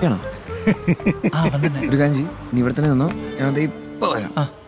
ആണോ ഒരു കാഞ്ചി നീ ഇവിടെ തന്നെ നിന്നോ ഞാൻ ദേ ഇപ്പൊ വരാം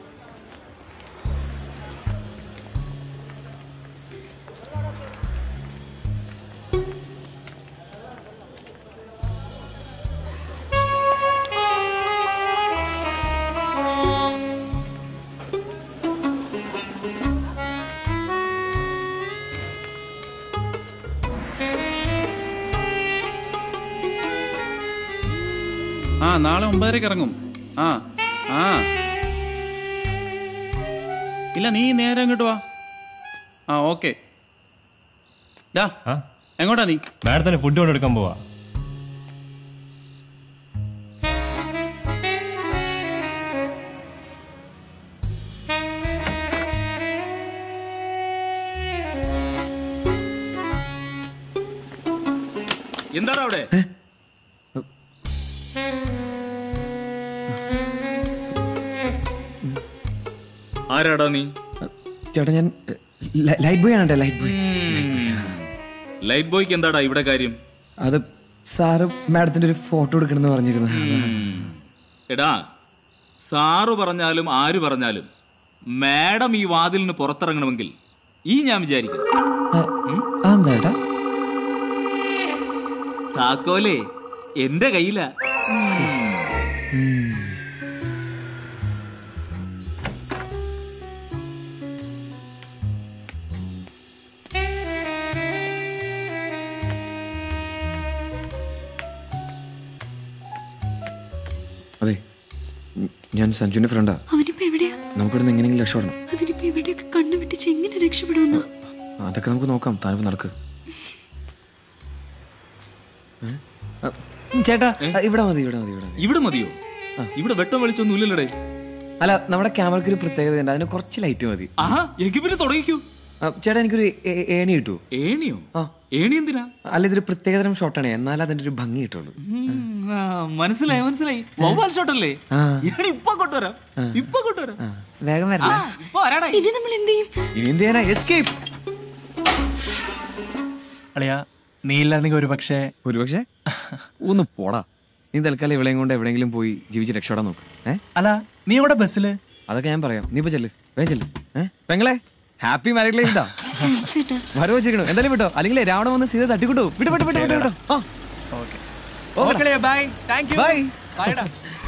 ആ നാളെ ഒമ്പതരക്ക് ഇറങ്ങും ആ ആ ഇല്ല നീ നേരെ അങ്ങോട്ട് വാ ആ ഓക്കെ ഡാ എങ്ങോട്ടാ നീ മാഡത്തിന് ഫുഡ് കൊണ്ടെടുക്കാൻ പോവാ എന്താണ് അവിടെ ആരാടാ നീ ചേട്ടാ ഞാൻ ലൈറ്റ് ബോയ് ആണ് കേട്ടോ ലൈറ്റ് ബോയ് ലൈറ്റ് ബോയ്ക്ക് എന്താടാ ഇവിടെ കാര്യം അത് സാറ് മാഡത്തിന്റെ ഒരു ഫോട്ടോ എടുക്കണമെന്ന് പറഞ്ഞിരുന്നു എടാ സാറ് പറഞ്ഞാലും ആര് പറഞ്ഞാലും മാഡം ഈ വാതിലിന് പുറത്തിറങ്ങണമെങ്കിൽ ഈ ഞാൻ വിചാരിക്കുന്നു ആ, എന്താ ഏട്ടാ താക്കോലേ എന്റെ കയ്യിലാ അതെ ഉം, ഞാൻ സഞ്ജുവിന്റെ ഫ്രണ്ടാ അവനിപ്പോ എവിടെയാ നമുക്കിവിടുന്ന് എങ്ങനെയെങ്കിലും രക്ഷപ്പെടണം അതിനിപ്പോ എവിടെയൊക്കെ കണ്ണു വെട്ടിച്ച് എങ്ങനെ രക്ഷപ്പെടുമെന്നോ അതൊക്കെ നമുക്ക് നോക്കാം താനിപ്പോ നടക്ക് ഏ? ആ, ചേട്ടാ ആ, ഇവിടെ മതി ഇവിടെ മതി ഇവിടെ മതി ഇവിടെ മതിയോ ഇവിടെ വെട്ടം വെളിച്ചൊന്നും ഇല്ലല്ലേ അല്ല നമ്മുടെ ക്യാമറയ്ക്ക് ഒരു പ്രത്യേകത ഉണ്ട് അതിന് കുറച്ച് ലൈറ്റ് മതി ആഹാ എങ്കിൽ പിന്നെ തുടങ്ങിക്കൂ ആ, ചേട്ടാ എനിക്കൊരു ഏ- ഏണി കിട്ടൂ ഏണിയോ ആ. ഏണി എന്തിനാ അല്ല ഇതൊരു പ്രത്യേകതരം ഷോട്ടാണ് എന്നാൽ അതിന്റെ ഒരു ഭംഗി കിട്ടുള്ളൂ ഉം, ആ, മനസ്സിലായി മനസ്സിലായി വവ്വാൽ ഷോട്ടല്ലേ ആ. ഏണി ഇപ്പൊ കൊണ്ടുവരാം ഇപ്പൊ കൊണ്ടുവരാം ആ, വേഗം ആ, വരണം ഇപ്പൊ വരാടാ ഇനി നമ്മൾ എന്ത് ചെയ്യും ഇനി എന്ത് ചെയ്യാനാ എസ്കേപ്പ് അളിയാ നീ ഇല്ലായിരുന്നെങ്കിൽ ഒരു പക്ഷേ ഒരുപക്ഷെ ഒന്ന് പോടാ നീ തൽക്കാലം ഇവളെയും കൊണ്ട് എവിടെയെങ്കിലും പോയി ജീവിച്ച് രക്ഷപ്പെടാൻ നോക്ക് ഏ അല്ല നീ ഇവിടെ ബസ്സില് അതൊക്കെ ഞാൻ പറയാം നീ ഇപ്പൊ ചെല്ല് വേഗം ചെല്ല് ഏ പെങ്ങളെ ഹാപ്പി മാരീഡ് ലൈഫ് ഇട്ടാ താങ്ക്സ് ഏട്ടാ വരവ് വെച്ചിരിക്കണു എന്തായാലും വിട്ടോ അല്ലെങ്കിൽ രാവണ വന്ന് സീത തട്ടിക്കിട്ടു വിട്ടു വിട്ടു വിട്ടു വിട്ടു വിട്ടു ആ okay bye thank you bye ബൈഡാ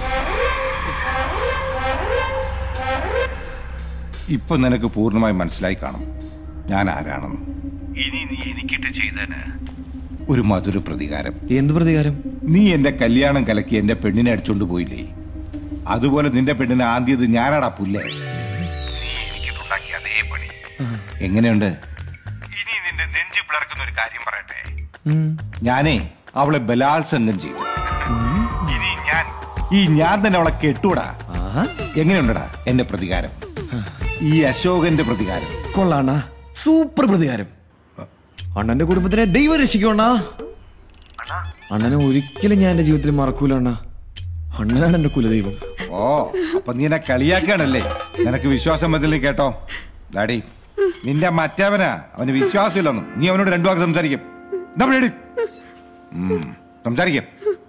ഇപ്പൊ നിനക്ക് പൂർണ്ണമായി മനസ്സിലായി കാണും ഞാൻ ആരാണെന്ന് ഇനി നീ എനിക്കിട്ട് ചെയ്തേന് ഒരു മധുര പ്രതികാരം എന്ത് പ്രതികാരം നീ എന്റെ കല്യാണം കലക്കി എന്റെ പെണ്ണിനെ അടിച്ചോണ്ട് പോയില്ലേ അതുപോലെ നിന്റെ പെണ്ണിനെ ആദ്യത് ഞാനാടാ പുല്ലേ നീ എനിക്കിട്ടുണ്ടാക്കിയ അതേ പണി എങ്ങനെയുണ്ട് ഇനി നിന്റെ നെഞ്ചു പിളർക്കുന്ന ഒരു കാര്യം പറയട്ടെ ഞാനേ അവളെ ബലാത്സംഗം ചെയ്തു ഇനി ഞാൻ ഈ ഞാൻ തന്നെ അവളെ കെട്ടൂടാ ആഹാ എങ്ങനെയുണ്ടടാ എന്റെ പ്രതികാരം ഈ അശോകന്റെ പ്രതികാരം കൊള്ളാണ്ണ സൂപ്പർ പ്രതികാരം അണ്ണന്റെ കുടുംബത്തിനെ ദൈവം രക്ഷിക്കണ അണ്ണനെ ഒരിക്കലും ഞാൻ എന്റെ ജീവിതത്തിൽ മറക്കൂല അണ്ണ അണ്ണനാണ് എന്റെ കുലദൈവം ഓ അപ്പൊ നീ എന്നെ കളിയാക്കാണല്ലേ നിനക്ക് വിശ്വാസം വന്നില്ലേ കേട്ടോ ഡാഡി നിന്റെ മറ്റവനാ അവന് വിശ്വാസമില്ലൊന്നും നീ അവനോട് രണ്ടു വാക്ക് സംസാരിക്കും എന്താ പരിപാടി? ഉം, സംസാരിക്കും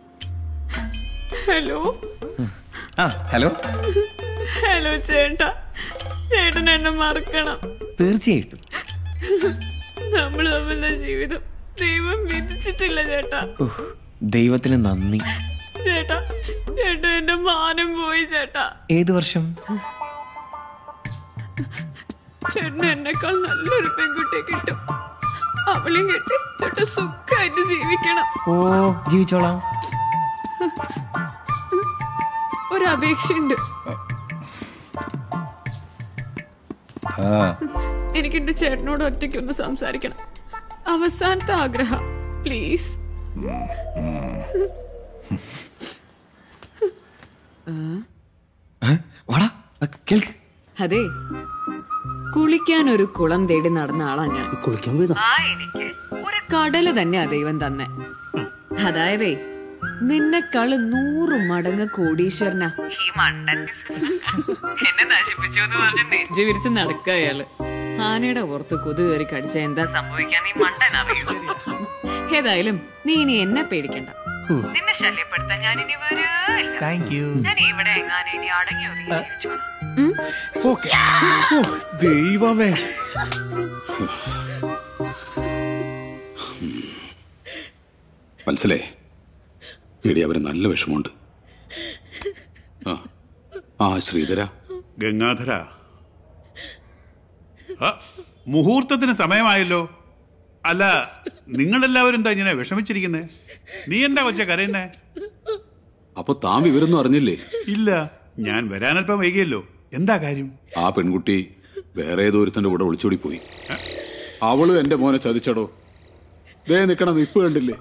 ഹലോ ആ ഹലോ ഹലോ ചേട്ടാ ചേട്ടൻ എന്നെ മറക്കണം തീർച്ചയായിട്ടും നമ്മൾ തമ്മിലുള്ള ജീവിതം ദൈവം വിധിച്ചിട്ടില്ല ചേട്ടാ ഉഹ്, ദൈവത്തിന് നന്ദി ചേട്ടാ ചേട്ടാ എന്റെ മാനം പോയി ചേട്ടാ ഏത് വർഷം ചേട്ടന് എന്നെക്കാൾ നല്ലൊരു പെൺകുട്ടിയെ കിട്ടും അവളെയും കെട്ടി ചേട്ടൻ സുഖമായിട്ട് ജീവിക്കണം ഓ ജീവിച്ചോളാം ഒരു അപേക്ഷയുണ്ട് ആ എനിക്ക് എന്റെ ചേട്ടനോട് ഒറ്റയ്ക്കൊന്ന് സംസാരിക്കണം അവസാനത്തെ ആഗ്രഹം പ്ലീസ് ഏ? വാടാ ആ, കേൾക്ക് അതെ കുളിക്കാൻ ഒരു കുളം തേടി നടന്ന ആളാ ഞാൻ കുളിക്കാൻ പോയതാ ആ എനിക്ക് ഒരു കടല് തന്നെയാ ദൈവം തന്നെ അതായതേ നിന്നെക്കാള് നൂറ് മടങ്ങ് കോടീശ്വരനാ ഈ മണ്ടൻ എന്നെ നശിപ്പിച്ചു എന്ന് പറഞ്ഞ് നെഞ്ചു വിരിച്ച് നടക്കുക അയാള് ആനയുടെ പുറത്ത് കൊതു കയറി കടിച്ച എന്താ സംഭവിക്കാൻ നീ മണ്ടൻ അറിയൂ ഏതായാലും നീ ഇനി എന്നെ പേടിക്കണ്ട നിന്നെ ശല്യപ്പെടുത്താൻ ഞാൻ ഇനി വരില്ല താങ്ക് യു ഞാൻ ഇവിടെ എങ്ങാനും ഇനി അടങ്ങി ഒതുങ്ങി ജീവിച്ചോളാം ദൈവമേ മനസ്സിലേ എടി അവന് നല്ല വിഷമമുണ്ട് ആ ആ ശ്രീധര ഗംഗാധര ആ, മുഹൂർത്തത്തിന് സമയമായല്ലോ അല്ല നിങ്ങളെല്ലാവരും എന്താ ഇങ്ങനെ വിഷമിച്ചിരിക്കുന്നേ നീ എന്താ കൊച്ചെ കരയുന്നേ അപ്പൊ താൻ വിവരൊന്നും അറിഞ്ഞില്ലേ ഇല്ല ഞാൻ വരാനല്പം വൈകിയല്ലോ എന്താ കാര്യം ആ പെൺകുട്ടി വേറെ ഏതോ ഒരുത്തന്റെ കൂടെ ഒളിച്ചോടി പോയി അവളും എന്റെ മോനെ ചതിച്ചടോ ദേ നിക്കണ നിപ്പ് കണ്ടില്ലേ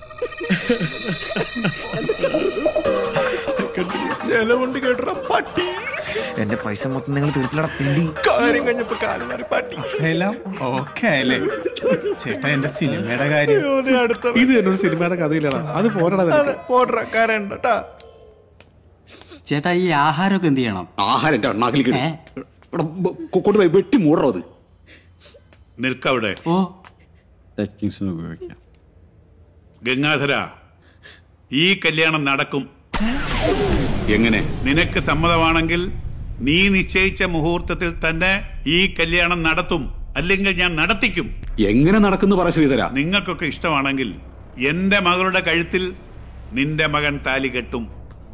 ചെലവുണ്ട് കേട്ടോ പട്ടി എന്റെ പൈസ മൊത്തം നിങ്ങൾ തീർത്തിലട തിണ്ടി കാര്യം കഴിഞ്ഞപ്പോ കാലം മാറി പട്ടി എല്ലാം ഓക്കെ ആയല്ലേ ചേട്ടാ എന്റെ സിനിമയുടെ കാര്യം അടുത്ത ഇത് എന്നൊരു സിനിമയുടെ കഥയിലാണ് അത് പോരടാ നിനക്ക്. പോട്ടെ കരണ്ടട്ടാ ചേട്ടാ ഈ ആഹാരമൊക്കെ എന്ത് ചെയ്യണം ആഹാരം എന്റെ അണ്ണാക്കിലേക്ക് ഇട്. എടാ, ബ- കൊ- കൊണ്ടുപോയി വെട്ടി മൂടറോ അത് നിൽക്കവിടെ ഓ ടച്ചിങ്സിന് ഉപയോഗിക്കാം ഗംഗാധര ഈ കല്യാണം നടക്കും എങ്ങനെ നിനക്ക് സമ്മതമാണെങ്കിൽ നീ നിശ്ചയിച്ച മുഹൂർത്തത്തിൽ തന്നെ ഈ കല്യാണം നടത്തും അല്ലെങ്കിൽ ഞാൻ നടത്തിക്കും എങ്ങനെ നടക്കുന്നു പറ ശ്രീധര നിങ്ങൾക്കൊക്കെ ഇഷ്ടമാണെങ്കിൽ എന്റെ മകളുടെ കഴുത്തിൽ നിന്റെ മകൻ താലി കെട്ടും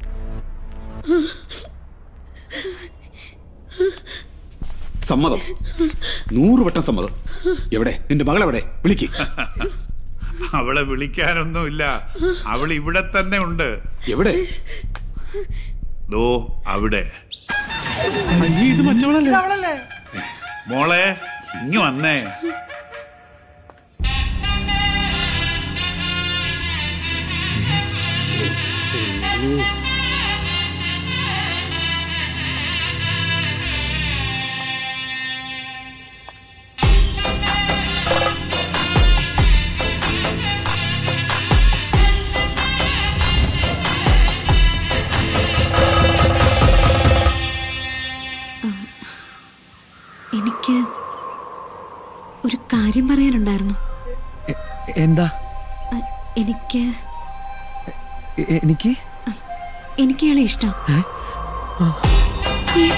സമ്മതം നൂറ് വട്ടം സമ്മതം എവിടെ നിന്റെ മകൾ എവിടെ വിളിക്ക് അവളെ വിളിക്കാനൊന്നുമില്ല അവൾ ഇവിടെ തന്നെ ഉണ്ട് എവിടെ ദോ അവിടെ അയ്യേ ഇത് മറ്റവളല്ലേ മോളെ ഇങ്ങ് വന്നേ എനിക്ക് ഒരു കാര്യം പറയാനുണ്ടായിരുന്നു എന്താ അ, എനിക്ക് എ- എനിക്ക് എനിക്ക് ഇയാളെ ഇഷ്ടം ഏ,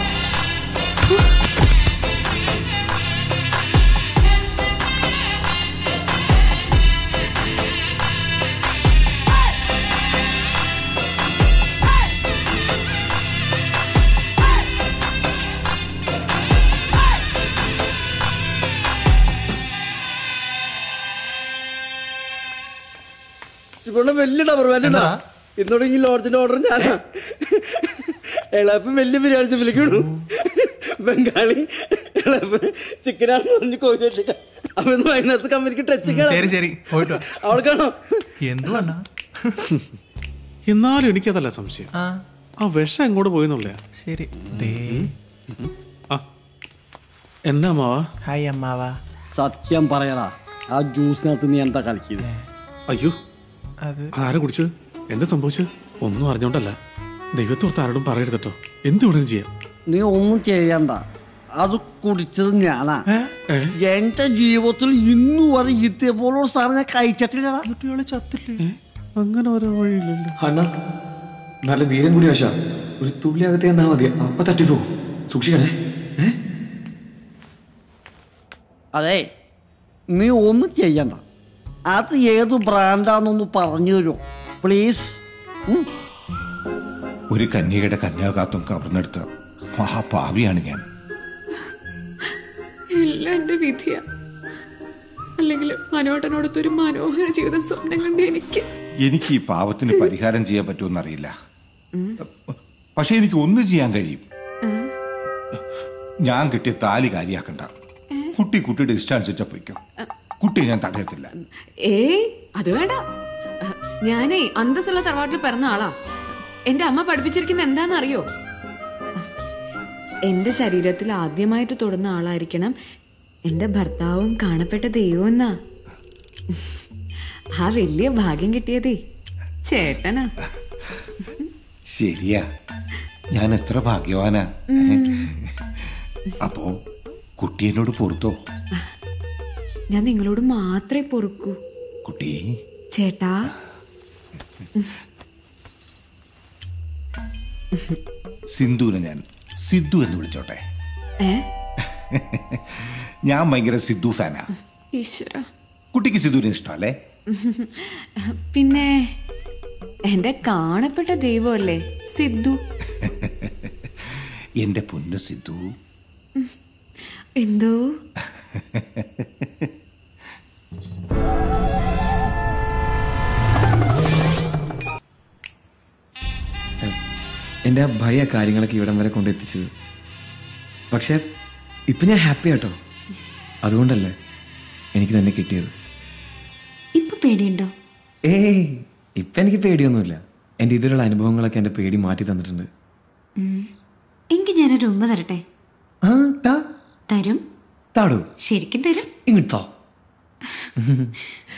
ഇവിടെ വലിയ ഡബർ വേണ്ട ഇന്നോട് ഈ ലോഡ്ജിന്റെ ഓർഡർ ഞാനാ എളാപ്പൻ വലിയ ബിരിയാണി വിളിക്കണു ബംഗാളി എളാപ്പൻ ചിക്കനാണെന്ന് പറഞ്ഞ് കോഴി വെച്ചേക്ക അപ്പൊ ഇന്ന് വൈകുന്നേരത്ത് കമ്പനിക്ക് ടച്ച് ശരി ശരി പോയിട്ട് വാ. അവൾക്കാണോ എന്തുവാ എന്നാലും എനിക്കതല്ല സംശയം ആ ആ വിഷം എങ്ങോട്ട് പോയെന്നുള്ളയാ ശരി ദേ എന്നാ അമ്മാവാ ഹായ് അമ്മാവാ സത്യം പറയടാ ആ ജ്യൂസിനകത്ത് നീ എന്താ കളിക്കുന്നത് അയ്യോ അത് ആരാ കുടിച്ചത് എന്താ സംഭവിച്ചത് ഒന്നും അറിഞ്ഞോണ്ടല്ല ദൈവത്തോർത്ത് ആരോടും പറയരുത് കേട്ടോ എന്ത് വേണേലും ചെയ്യാം നീ ഒന്നും ചെയ്യണ്ട അത് കുടിച്ചത് ഞാനാ ഏ? എന്റെ ജീവിതത്തിൽ ഇന്നു വരെ ഇതേപോലുള്ള സാധനം ഞാൻ കഴിച്ചിട്ടില്ലടാ കുട്ടികളെ ചത്തില്ലേ ഏ? അങ്ങനെ ഓരോ വഴിയില്ലല്ലോ അണ്ണ നല്ല വീരം കൂടി വശ ഒരു തുള്ളി അകത്തെ എന്നാ മതി അപ്പ തട്ടിപ്പോവും സൂക്ഷിക്കണേ ഏ അതെ നീ ഒന്നും ചെയ്യണ്ട അത് ഏത് ബ്രാൻഡാന്നൊന്ന് പറഞ്ഞു തരുമോ പ്ലീസ് ഒരു കന്യകയുടെ കന്യാകാത്വം കവർന്നെടുത്ത മഹാപാവിയാണ് ഞാൻ എല്ലാം എന്റെ വിധിയാ അല്ലെങ്കിൽ മനോട്ടനോടത്തൊരു മനോഹര ജീവിതം സ്വപ്നം കണ്ട് എനിക്ക് എനിക്ക് ഈ പാവത്തിന് പരിഹാരം ചെയ്യാൻ പറ്റുമെന്ന് അറിയില്ല പക്ഷെ എനിക്ക് ഒന്ന് ചെയ്യാൻ കഴിയും ഞാൻ കിട്ടിയ താലി കാര്യാക്കണ്ട കുട്ടി കുട്ടിയുടെ ഇഷ്ടം അനുസരിച്ച പൊയ്ക്കോ കുട്ടിയെ ഞാൻ തടയത്തില്ല ഏയ് അത് വേണ്ട ഞാനേ അന്തസ്സുള്ള തറവാട്ടിൽ പിറന്ന ആളാ എന്റെ അമ്മ പഠിപ്പിച്ചിരിക്കുന്ന എന്താന്ന് അറിയോ എന്റെ ശരീരത്തിൽ ആദ്യമായിട്ട് തൊടുന്ന ആളായിരിക്കണം എന്റെ ഭർത്താവും കാണപ്പെട്ട ദൈവം എന്നാ ആ വലിയ ഭാഗ്യം കിട്ടിയതേ ചേട്ടനാ ശരിയാ ഞാൻ എത്ര ഭാഗ്യവാനാ അപ്പോ കുട്ടി എന്നോട് പൊറുത്തോ ഞാൻ നിങ്ങളോട് മാത്രമേ പൊറുക്കൂ കുട്ടി ചേട്ടാ സിന്ധുവിനെ ഞാൻ സിദ്ധു എന്ന് വിളിച്ചോട്ടെ ഏ ഞാൻ ഭയങ്കര സിദ്ധു ഫാനാ ഈശ്വര കുട്ടിക്ക് സിദ്ധുവിനെ ഇഷ്ടമല്ലേ പിന്നെ എന്റെ കാണപ്പെട്ട ദൈവമല്ലേ സിദ്ധു എന്റെ പൊന്നു സിദ്ധു എന്തോ എൻ്റെ ആ ഭയ കാര്യങ്ങളൊക്കെ ഇവിടം വരെ കൊണ്ടെത്തിച്ചത് പക്ഷെ ഇപ്പം ഞാൻ ഹാപ്പി ആട്ടോ അതുകൊണ്ടല്ലേ എനിക്ക് തന്നെ കിട്ടിയത് ഇപ്പൊ പേടിയുണ്ടോ ഏയ് ഇപ്പം എനിക്ക് പേടിയൊന്നുമില്ല എൻ്റെ ഇതിലുള്ള അനുഭവങ്ങളൊക്കെ എൻ്റെ പേടി മാറ്റി തന്നിട്ടുണ്ട് ഉം. എങ്കിൽ ഞാനൊരു ഉമ്മ തരട്ടെ ആ താ തരും താടൂ ശരിക്കും തരും ഇങ്ങോട്ടോ